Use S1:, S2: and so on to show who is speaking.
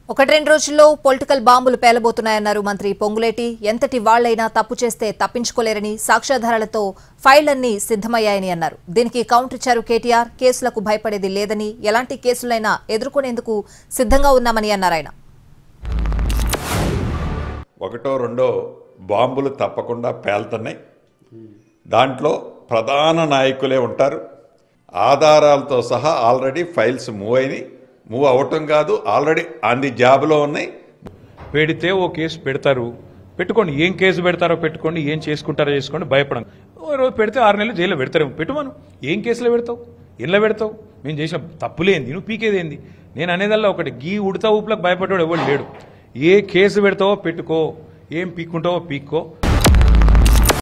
S1: ఒకటి రెండు రోజుల్లో పొలిటికల్ బాంబులు పేలబోతున్నాయన్నారు మంత్రి పొంగులేటి ఎంతటి వాళ్లైనా తప్పు చేస్తే తప్పించుకోలేరని సాక్ష్యాధారాలతో ఫైళ్లన్నీ సిద్దమయ్యాయని అన్నారు దీనికి కౌంటర్ ఇచ్చారు కేటీఆర్ కేసులకు భయపడేది లేదని ఎలాంటి కేసులైనా ఎదుర్కొనేందుకు సిద్ధంగా ఉన్నామని అన్నారు ఆయన
S2: ఒకటో రెండో బాంబులు తప్పకుండా పేలుతున్నాయి దాంట్లో ప్రధాన నాయకులే ఉంటారు ఆధారాలతో సహా ఆల్రెడీ ఫైల్స్ మూవ్ అయినాయి మూవ్ అవ్వటం కాదు ఆల్రెడీ అన్ని జాబ్లో ఉన్నాయి
S3: పెడితే ఓ కేసు పెడతారు పెట్టుకోండి ఏం కేసు పెడతారో పెట్టుకోండి ఏం చేసుకుంటారో చేసుకోండి భయపడం ఓ రోజు పెడితే ఆరు నెలలు జైల్లో పెడతారేమో పెట్టుమను ఏం కేసులో పెడతావు ఎట్లా పెడతావు మేము చేసిన తప్పులేంది నువ్వు పీకేదేంది నేను అనేదల్లా ఒకటి గీ ఉడతా ఊపులకు భయపడ్డాడు ఎవడు లేడు ఏ కేసు పెడతావో పెట్టుకో ఏం పీక్కుంటావో పీక్కో